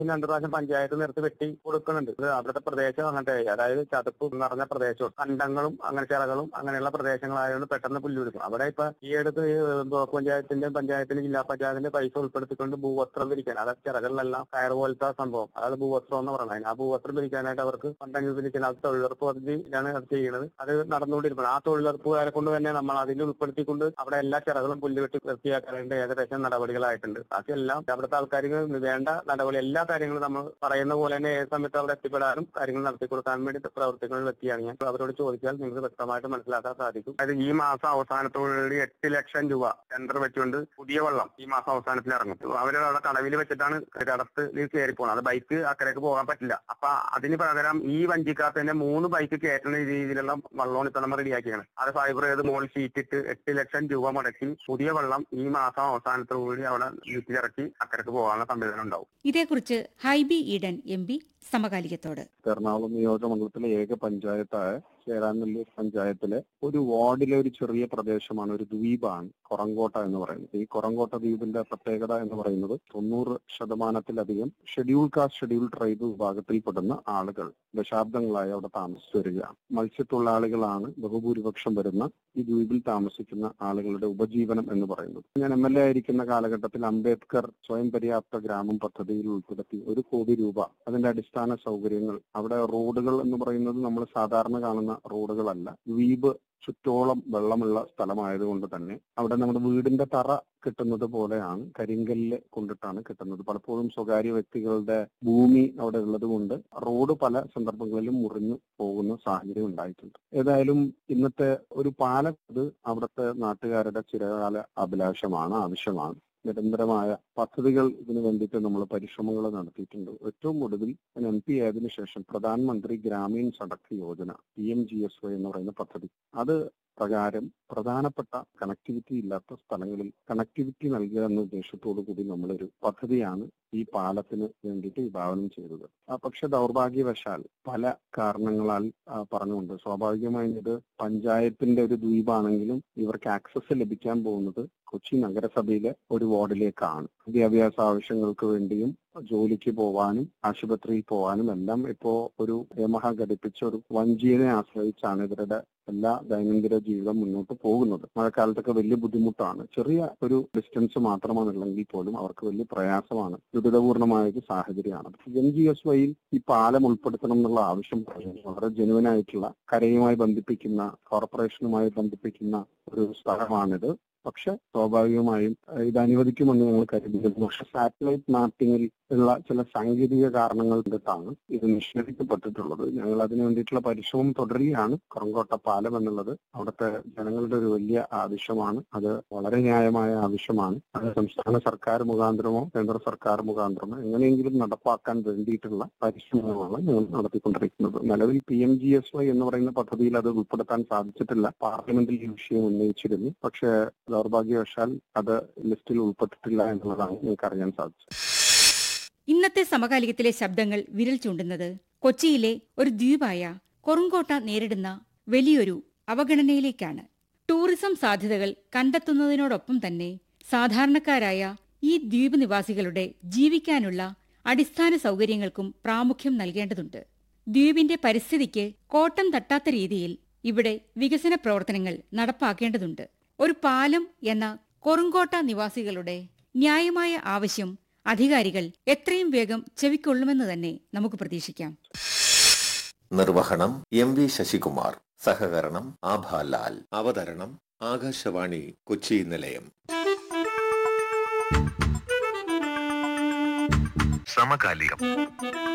പിന്നെ രണ്ടു പ്രാവശ്യം പഞ്ചായത്ത് നിർത്തി വെട്ടി കൊടുക്കുന്നുണ്ട് ഇത് അവിടുത്തെ പ്രദേശം അങ്ങനത്തെ അതായത് ചതുപ്പ് നിറഞ്ഞ പ്രദേശവും കണ്ടങ്ങളും അങ്ങനെ ചിറകളും അങ്ങനെയുള്ള പ്രദേശങ്ങളായതുകൊണ്ട് പെട്ടെന്ന് പുല്ലുപിടിക്കും അവിടെ ഇപ്പൊ ഈ അടുത്ത് ഈ ബ്ലോക്ക് പഞ്ചായത്തിന്റെ പഞ്ചായത്തിന്റെ ജില്ലാ പഞ്ചായത്തിന്റെ പൈസ ഉൾപ്പെടുത്തിക്കൊണ്ട് ഭൂവസ്ത്രം പിരിക്കാൻ അതായത് ചിറകളിലെല്ലാം കയർ പോലത്തെ സംഭവം അതായത് ഭൂവസ്ത്രം എന്ന് പറയുന്നത് ആ ഭൂവസ്ത്രം പിരിക്കാനായിട്ട് അവർക്ക് ഫണ്ടങ്ങൾ പിരിക്കാൻ അത് തൊഴിലുറപ്പ് പദ്ധതിയിലാണ് അത് ചെയ്യുന്നത് അത് നടന്നുകൊണ്ടിരിക്കുന്നത് ആ തൊഴിലുറപ്പുകാരെ കൊണ്ട് തന്നെ നമ്മൾ അതിൽ ഉൾപ്പെടുത്തിക്കൊണ്ട് അവിടെ എല്ലാ ചിറകളും പുല്ല് വെട്ടി വൃത്തിയാക്കാനായിട്ട് ഏകദേശം നടപടികളായിട്ടുണ്ട് ബാക്കിയെല്ലാം അവിടുത്തെ ആൾക്കാർക്ക് വേണ്ട നടപടി എല്ലാ കാര്യങ്ങളും നമ്മൾ പറയുന്ന പോലെ തന്നെ ഏത് സമയത്ത് അവിടെ എത്തിപ്പെടാനും കാര്യങ്ങൾ നടത്തി കൊടുക്കാൻ വേണ്ടി പ്രവർത്തിക്കുന്ന ഒരു വ്യക്തിയാണ് ഞാൻ അവരോട് ചോദിച്ചാൽ നിങ്ങൾക്ക് വ്യക്തമായിട്ട് മനസ്സിലാക്കാൻ സാധിക്കും അതായത് ഈ മാസം അവസാനത്തോടുകൂടി എട്ട് ലക്ഷം രൂപ ടെൻഡർ വെച്ചുകൊണ്ട് പുതിയ വെള്ളം ഈ മാസം അവസാനത്തിൽ ഇറങ്ങും അവർ അവിടെ കടവിൽ വെച്ചിട്ടാണ് കടത്ത് കയറി പോകുന്നത് അത് ബൈക്ക് അക്കരക്ക് പോകാൻ പറ്റില്ല അപ്പൊ അതിന് പകരം ഈ വഞ്ചിക്കകത്ത് തന്നെ മൂന്ന് ബൈക്ക് കയറ്റുന്ന രീതിയിലുള്ള വള്ളമാണ് ഇപ്പൊ നമ്മൾ റെഡിയാക്കിയാണ് അത് ഫൈബർ ചെയ്ത് മോൾ ഷീറ്റ് ഇട്ട് എട്ട് ലക്ഷം രൂപ മുടക്കി പുതിയ വെള്ളം ഈ മാസം അവസാനത്തോടുകൂടി അവിടെ വീട്ടിലിറക്കി അക്കരക്ക് പോകാനുള്ള സംവിധാനം ഉണ്ടാവും ഇതേക്കുറിച്ച് ഹൈബി ഈഡൻ എം പി സമകാലികത്തോട് എറണാകുളം നിയോജകമണ്ഡലത്തിലെ ഏക പഞ്ചായത്തായ ചേരാനെല്ലൂർ പഞ്ചായത്തിലെ ഒരു വാർഡിലെ ഒരു ചെറിയ പ്രദേശമാണ് ഒരു ദ്വീപാണ് കൊറങ്കോട്ട എന്ന് പറയുന്നത് ഈ കൊറങ്കോട്ട ദ്വീപിന്റെ പ്രത്യേകത എന്ന് പറയുന്നത് തൊണ്ണൂറ് ശതമാനത്തിലധികം ഷെഡ്യൂൾ കാസ്റ്റ് ഷെഡ്യൂൾ ട്രൈബ് വിഭാഗത്തിൽപ്പെടുന്ന ആളുകൾ ദശാബ്ദങ്ങളായി അവിടെ താമസിച്ചു വരികയാണ് മത്സ്യത്തൊഴിലാളികളാണ് ബഹുഭൂരിപക്ഷം വരുന്ന ഈ ദ്വീപിൽ താമസിക്കുന്ന ആളുകളുടെ ഉപജീവനം എന്ന് പറയുന്നത് ഞാൻ എം എൽ എ ആയിരിക്കുന്ന കാലഘട്ടത്തിൽ അംബേദ്കർ സ്വയം പര്യാപ്ത ഗ്രാമം പദ്ധതിയിൽ ഉൾപ്പെടുത്തി ഒരു കോടി രൂപ അതിന്റെ അടിസ്ഥാന സൗകര്യങ്ങൾ അവിടെ റോഡുകൾ എന്ന് പറയുന്നത് നമ്മൾ സാധാരണ കാണുന്ന റോഡുകളല്ല ദ്വീപ് ചുറ്റോളം വെള്ളമുള്ള സ്ഥലമായതുകൊണ്ട് തന്നെ അവിടെ നമ്മുടെ വീടിന്റെ തറ കിട്ടുന്നത് പോലെയാണ് കരിങ്കല്ല് കൊണ്ടിട്ടാണ് കിട്ടുന്നത് പലപ്പോഴും സ്വകാര്യ വ്യക്തികളുടെ ഭൂമി അവിടെ ഉള്ളത് കൊണ്ട് റോഡ് പല സന്ദർഭങ്ങളിലും മുറിഞ്ഞു പോകുന്ന സാഹചര്യം ഉണ്ടായിട്ടുണ്ട് ഏതായാലും ഇന്നത്തെ ഒരു പാലം അത് അവിടുത്തെ നാട്ടുകാരുടെ ചിരകാല അഭിലാഷമാണ് ആവശ്യമാണ് നിരന്തരമായ പദ്ധതികൾ ഇതിനു വേണ്ടിയിട്ട് നമ്മൾ പരിശ്രമങ്ങൾ നടത്തിയിട്ടുണ്ട് ഏറ്റവും ഒടുവിൽ ഞാൻ എം പി ആയതിനു ശേഷം പ്രധാനമന്ത്രി Gramin സടക്ക് Yojana P M G S Y എന്ന് പറയുന്ന പദ്ധതി അത് പ്രകാരം പ്രധാനപ്പെട്ട കണക്ടിവിറ്റി ഇല്ലാത്ത സ്ഥലങ്ങളിൽ കണക്ടിവിറ്റി നൽകുക എന്ന ഉദ്ദേശത്തോടു കൂടി നമ്മളൊരു പദ്ധതിയാണ് ഈ പാലത്തിന് വേണ്ടിയിട്ട് വിഭാവനം ചെയ്തത് ആ, പക്ഷെ ദൗർഭാഗ്യവശാൽ പല കാരണങ്ങളാൽ ആ, പറഞ്ഞുകൊണ്ട് സ്വാഭാവികമായും ഇത് പഞ്ചായത്തിന്റെ ഒരു ദ്വീപാണെങ്കിലും ഇവർക്ക് ആക്സസ് ലഭിക്കാൻ പോകുന്നത് കൊച്ചി നഗരസഭയിലെ ഒരു വാർഡിലേക്കാണ് വിദ്യാഭ്യാസ ആവശ്യങ്ങൾക്ക് വേണ്ടിയും ജോലിക്ക് പോവാനും ആശുപത്രിയിൽ പോവാനും എല്ലാം ഇപ്പോ ഒരു യമഹ ഘടിപ്പിച്ച ഒരു വഞ്ചിയെ ആശ്രയിച്ചാണ് ഇവരുടെ എല്ലാ ദൈനംദിന ജീവിതം മുന്നോട്ട് പോകുന്നത് മഴക്കാലത്തൊക്കെ വലിയ ബുദ്ധിമുട്ടാണ് ചെറിയ ഒരു ഡിസ്റ്റൻസ് മാത്രമാണുള്ളെങ്കിൽ പോലും അവർക്ക് വലിയ പ്രയാസമാണ് ദുരിതപൂർണമായ ഒരു സാഹചര്യമാണ് എൻ ജി എസ് വൈയിൽ ഈ പാലം ഉൾപ്പെടുത്തണം എന്നുള്ള ആവശ്യം പറയുന്നത് വളരെ ജെനുവൻ ആയിട്ടുള്ള കരയുമായി ബന്ധിപ്പിക്കുന്ന കോർപ്പറേഷനുമായി ബന്ധിപ്പിക്കുന്ന ഒരു സ്ഥലമാണിത് പക്ഷെ സ്വാഭാവികമായും ഏഹ്, ഇത് അനുവദിക്കുമെന്ന് ഞങ്ങൾ കരുതിയിരുന്നു പക്ഷെ സാറ്റലൈറ്റ് മാപ്പിംഗിൽ ഉള്ള ചില സാങ്കേതിക കാരണങ്ങൾ കൊണ്ടിട്ടാണ് ഇത് നിഷേധിക്കപ്പെട്ടിട്ടുള്ളത് ഞങ്ങൾ അതിനു വേണ്ടിയിട്ടുള്ള പരിശ്രമം തുടരുകയാണ് കുറങ്കോട്ട പാലം എന്നുള്ളത് അവിടുത്തെ ജനങ്ങളുടെ ഒരു വലിയ ആവശ്യമാണ് അത് വളരെ ന്യായമായ ആവശ്യമാണ് അത് സംസ്ഥാന സർക്കാർ മുഖാന്തരമോ കേന്ദ്ര സർക്കാർ മുഖാന്തരമോ എങ്ങനെയെങ്കിലും നടപ്പാക്കാൻ വേണ്ടിയിട്ടുള്ള പരിശ്രമങ്ങളാണ് ഞങ്ങൾ നടത്തിക്കൊണ്ടിരിക്കുന്നത് നിലവിൽ P M G S Y എന്ന് പറയുന്ന പദ്ധതിയിൽ അത് ഉൾപ്പെടുത്താൻ സാധിച്ചിട്ടില്ല പാർലമെന്റിൽ ഈ വിഷയം ഉന്നയിച്ചിരുന്നു പക്ഷേ ദൗർഭാഗ്യവശാൽ അത് ലിസ്റ്റിൽ ഉൾപ്പെട്ടിട്ടില്ല എന്നുള്ളതാണ് ഞങ്ങൾക്ക് അറിയാൻ സാധിച്ചത് ഇന്നത്തെ സമകാലികത്തിലെ ശബ്ദങ്ങൾ വിരൽ ചൂണ്ടുന്നത് കൊച്ചിയിലെ ഒരു ദ്വീപായ കൊറുങ്കോട്ട നേരിടുന്ന വലിയൊരു അവഗണനയിലേക്കാണ് ടൂറിസം സാധ്യതകൾ കണ്ടെത്തുന്നതിനോടൊപ്പം തന്നെ സാധാരണക്കാരായ ഈ ദ്വീപ് നിവാസികളുടെ ജീവിക്കാനുള്ള അടിസ്ഥാന സൗകര്യങ്ങൾക്കും പ്രാമുഖ്യം നൽകേണ്ടതുണ്ട് ദ്വീപിന്റെ പരിസ്ഥിതിക്ക് കോട്ടം തട്ടാത്ത രീതിയിൽ ഇവിടെ വികസന പ്രവർത്തനങ്ങൾ നടപ്പാക്കേണ്ടതുണ്ട് ഒരു പാലം എന്ന കൊറുങ്കോട്ട നിവാസികളുടെ ന്യായമായ ആവശ്യം അധികാരികൾ എത്രയും വേഗം ചെവിക്കൊള്ളുമെന്ന് തന്നെ നമുക്ക് പ്രതീക്ഷിക്കാം നിർവഹണം എം വി ശശികുമാർ സഹകരണം ആഭാലാൽ അവതരണം ആകാശവാണി കൊച്ചി നിലയം സമകാലികം